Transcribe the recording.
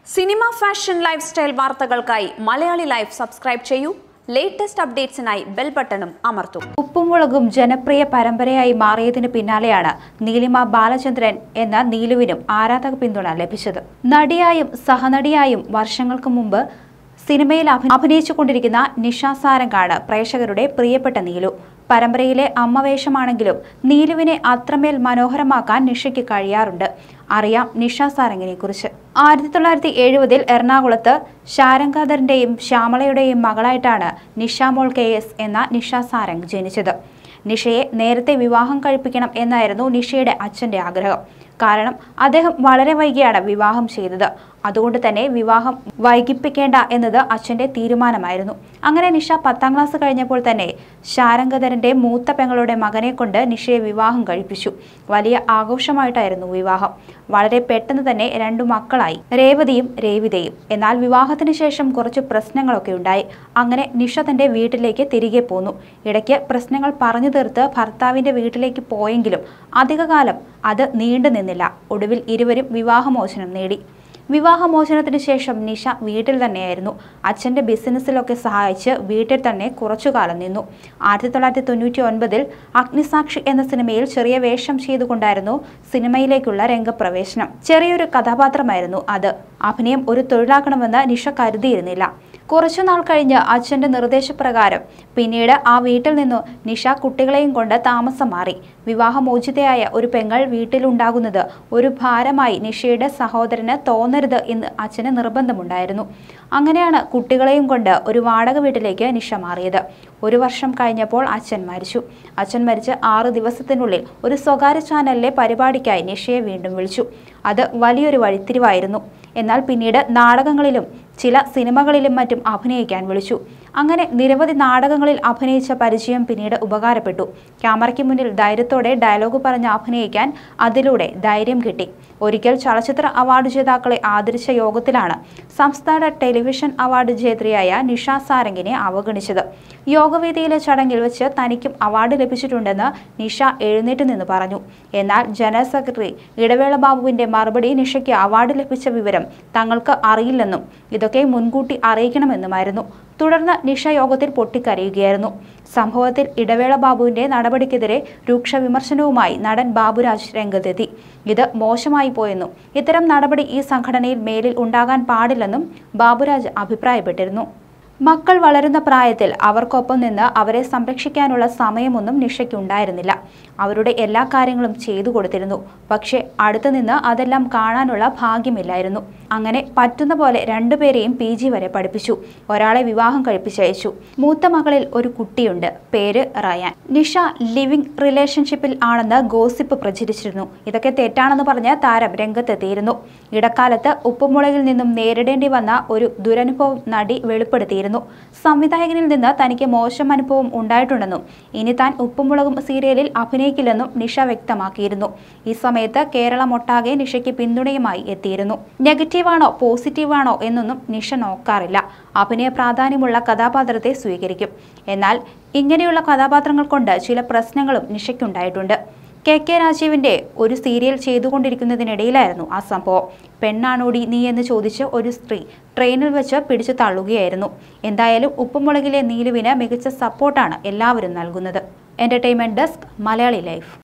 cinema fashion lifestyle വാർത്തകൾക്കായി Malayali life subscribe ചെയ്യൂ latest അപ്ഡേറ്റ്സിനായി ബെൽ ബട്ടണും അമർത്തൂ ഉപ്പുമുളകും ജനപ്രിയ പരമ്പരയായി മാറിയതിനു പിന്നാലെയാണ് നീലിമ ബാലചന്ദ്രൻ എന്ന നീലുവിനും ആരാധക പിന്തുണ ലഭിച്ചത് നടിയായും സഹനടിയായും വർഷങ്ങൾക്ക് മുമ്പ് സിനിമയിൽ അഭി- അഭിനയിച്ചുകൊണ്ടിരിക്കുന്ന നിഷ സാരംഗാണ് പ്രേക്ഷകരുടെ പ്രിയപ്പെട്ട നീലു പരമ്പരയിലെ അമ്മവേഷമാണെങ്കിലും നീലുവിനെ അത്രമേൽ മനോഹരമാക്കാൻ നിഷയ്ക്ക് കഴിയാറുണ്ട് അറിയാം നിഷ സാരംഗിനെ കുറിച്ച് ആയിരത്തി തൊള്ളായിരത്തി എഴുപതിൽ എറണാകുളത്ത് ശാരംഗാധരന്റെയും ശ്യാമളയുടെയും മകളായിട്ടാണ് നിഷാമോൾ കെ എസ് എന്ന നിഷ സാരംഗ് ജനിച്ചത് നിഷയെ നേരത്തെ വിവാഹം കഴിപ്പിക്കണം എന്നായിരുന്നു നിഷയുടെ അച്ഛന്റെ ആഗ്രഹം കാരണം അദ്ദേഹം വളരെ വൈകിയാണ് വിവാഹം ചെയ്തത് അതുകൊണ്ട് തന്നെ വിവാഹം വൈകിപ്പിക്കേണ്ട എന്നത് അച്ഛന്റെ തീരുമാനമായിരുന്നു അങ്ങനെ നിഷ പത്താം ക്ലാസ് കഴിഞ്ഞപ്പോൾ തന്നെ ശാരംഗധരന്റെ മൂത്ത പെങ്ങളുടെ മകനെ കൊണ്ട് നിഷയെ വിവാഹം കഴിപ്പിച്ചു വലിയ ആഘോഷമായിട്ടായിരുന്നു വിവാഹം വളരെ പെട്ടെന്ന് തന്നെ രണ്ടു മക്കളായി രേവതിയും രേവിതയും എന്നാൽ വിവാഹത്തിന് ശേഷം കുറച്ച് പ്രശ്നങ്ങളൊക്കെ ഉണ്ടായി അങ്ങനെ നിഷ തന്റെ വീട്ടിലേക്ക് തിരികെ പോന്നു ഇടയ്ക്ക് പ്രശ്നങ്ങൾ പറഞ്ഞു തീർത്ത് ഭർത്താവിന്റെ വീട്ടിലേക്ക് പോയെങ്കിലും അധികകാലം അത് നീണ്ടു നിന്നില്ല ഒടുവിൽ ഇരുവരും വിവാഹമോചനം നേടി വിവാഹമോചനത്തിന് ശേഷം നിഷ വീട്ടിൽ തന്നെയായിരുന്നു അച്ഛൻ്റെ ബിസിനസ്സിലൊക്കെ സഹായിച്ച് വീട്ടിൽ തന്നെ കുറച്ചു കാലം നിന്നു ആയിരത്തി തൊള്ളായിരത്തി തൊണ്ണൂറ്റി ഒൻപതിൽ അഗ്നിസാക്ഷി എന്ന സിനിമയിൽ ചെറിയ വേഷം ചെയ്തുകൊണ്ടായിരുന്നു സിനിമയിലേക്കുള്ള രംഗപ്രവേശനം ചെറിയൊരു കഥാപാത്രമായിരുന്നു അത് അഭിനയം ഒരു തൊഴിലാക്കണമെന്ന് നിഷ കരുതിയിരുന്നില്ല കുറച്ചുനാൾ കഴിഞ്ഞ് അച്ഛൻ്റെ നിർദ്ദേശപ്രകാരം പിന്നീട് ആ വീട്ടിൽ നിന്നു നിഷ കുട്ടികളെയും കൊണ്ട് താമസം മാറി വിവാഹമോചിതയായ ഒരു പെങ്ങൾ വീട്ടിലുണ്ടാകുന്നത് ഒരു ഭാരമായി നിഷയുടെ സഹോദരന് തോന്നരുത് എന്ന് അച്ഛന് നിർബന്ധമുണ്ടായിരുന്നു അങ്ങനെയാണ് കുട്ടികളെയും കൊണ്ട് ഒരു വാടക വീട്ടിലേക്ക് നിഷ മാറിയത് ഒരു വർഷം കഴിഞ്ഞപ്പോൾ അച്ഛൻ മരിച്ചു അച്ഛൻ മരിച്ച് ആറ് ദിവസത്തിനുള്ളിൽ ഒരു സ്വകാര്യ ചാനലിലെ പരിപാടിക്കായി നിഷയെ വീണ്ടും വിളിച്ചു അത് വലിയൊരു വഴിത്തിരിവായിരുന്നു എന്നാൽ പിന്നീട് നാടകങ്ങളിലും ചില സിനിമകളിലും മറ്റും അഭിനയിക്കാൻ വിളിച്ചു അങ്ങനെ നിരവധി നാടകങ്ങളിൽ അഭിനയിച്ച പരിചയം പിന്നീട് ഉപകാരപ്പെട്ടു ക്യാമറയ്ക്ക് മുന്നിൽ ധൈര്യത്തോടെ ഡയലോഗ് പറഞ്ഞ് അഭിനയിക്കാൻ അതിലൂടെ ധൈര്യം കിട്ടി ഒരിക്കൽ ചലച്ചിത്ര അവാർഡ് ജേതാക്കളെ ആദരിച്ച യോഗത്തിലാണ് സംസ്ഥാന ടെലിവിഷൻ അവാർഡ് ജേത്രിയായ നിഷ സാരംഗിനെ അവഗണിച്ചത് യോഗവേദിയിലെ ചടങ്ങിൽ വെച്ച് തനിക്കും അവാർഡ് ലഭിച്ചിട്ടുണ്ടെന്ന് നിഷ എഴുന്നേറ്റ് നിന്ന് പറഞ്ഞു എന്നാൽ ജനറൽ സെക്രട്ടറി ഇടവേള ബാബുവിന്റെ മറുപടി നിഷയ്ക്ക് അവാർഡ് ലഭിച്ച വിവരം തങ്ങൾക്ക് അറിയില്ലെന്നും ഇതൊക്കെ മുൻകൂട്ടി അറിയിക്കണമെന്നുമായിരുന്നു തുടർന്ന് നിഷ യോഗത്തിൽ പൊട്ടിക്കരയുകയായിരുന്നു സംഭവത്തിൽ ഇടവേള ബാബുവിന്റെ നടപടിക്കെതിരെ രൂക്ഷ വിമർശനവുമായി നടൻ ബാബുരാജ് രംഗത്തെത്തി ഇത് മോശമായി പോയെന്നും ഇത്തരം നടപടി ഈ സംഘടനയിൽ മേലിൽ ഉണ്ടാകാൻ പാടില്ലെന്നും ബാബുരാജ് അഭിപ്രായപ്പെട്ടിരുന്നു മക്കൾ വളരുന്ന പ്രായത്തിൽ അവർക്കൊപ്പം നിന്ന് അവരെ സംരക്ഷിക്കാനുള്ള സമയമൊന്നും നിഷയ്ക്ക് ഉണ്ടായിരുന്നില്ല അവരുടെ എല്ലാ കാര്യങ്ങളും ചെയ്തു കൊടുത്തിരുന്നു പക്ഷേ അടുത്തു നിന്ന് അതെല്ലാം കാണാനുള്ള ഭാഗ്യമില്ലായിരുന്നു അങ്ങനെ പറ്റുന്ന പോലെ രണ്ടുപേരെയും പി ജി വരെ പഠിപ്പിച്ചു ഒരാളെ വിവാഹം കഴിപ്പിച്ചയച്ചു മൂത്ത മകളിൽ ഒരു കുട്ടിയുണ്ട് പേര് റയാൻ നിഷ ലിവിംഗ് റിലേഷൻഷിപ്പിൽ ആണെന്ന് ഗോസിപ്പ് പ്രചരിച്ചിരുന്നു ഇതൊക്കെ തെറ്റാണെന്ന് പറഞ്ഞ് താരം രംഗത്തെത്തിയിരുന്നു ഇടക്കാലത്ത് ഉപ്പുമുളകിൽ നിന്നും നേരിടേണ്ടി വന്ന ഒരു ദുരനുഭവം നടി വെളിപ്പെടുത്തിയിരുന്നു സംവിധായകനിൽ നിന്ന് തനിക്ക് മോശം അനുഭവം ഉണ്ടായിട്ടുണ്ടെന്നും ഇനി താൻ ഉപ്പുമുളകും സീരിയലിൽ അഭിനയിക്കില്ലെന്നും നിഷ വ്യക്തമാക്കിയിരുന്നു ഈ സമയത്ത് കേരളമൊട്ടാകെ നിഷയ്ക്ക് പിന്തുണയുമായി എത്തിയിരുന്നു നെഗറ്റീവാണോ പോസിറ്റീവാണോ എന്നൊന്നും നിഷ നോക്കാറില്ല അഭിനയ പ്രാധാന്യമുള്ള കഥാപാത്രത്തെ സ്വീകരിക്കും എന്നാൽ ഇങ്ങനെയുള്ള കഥാപാത്രങ്ങൾ കൊണ്ട് ചില പ്രശ്നങ്ങളും നിഷയ്ക്കുണ്ടായിട്ടുണ്ട് കെ കെ രാജീവിന്റെ ഒരു സീരിയൽ ചെയ്തുകൊണ്ടിരിക്കുന്നതിനിടയിലായിരുന്നു ആ സംഭവം പെണ്ണാണോടി നീ എന്ന് ചോദിച്ച് ഒരു സ്ത്രീ ട്രെയിനിൽ വെച്ച് പിടിച്ചു തള്ളുകയായിരുന്നു എന്തായാലും ഉപ്പുമുളകിലെ നീലുവിന് മികച്ച സപ്പോർട്ടാണ് എല്ലാവരും നൽകുന്നത് എന്റർടൈൻമെന്റ് ഡെസ്ക് മലയാളി ലൈഫ്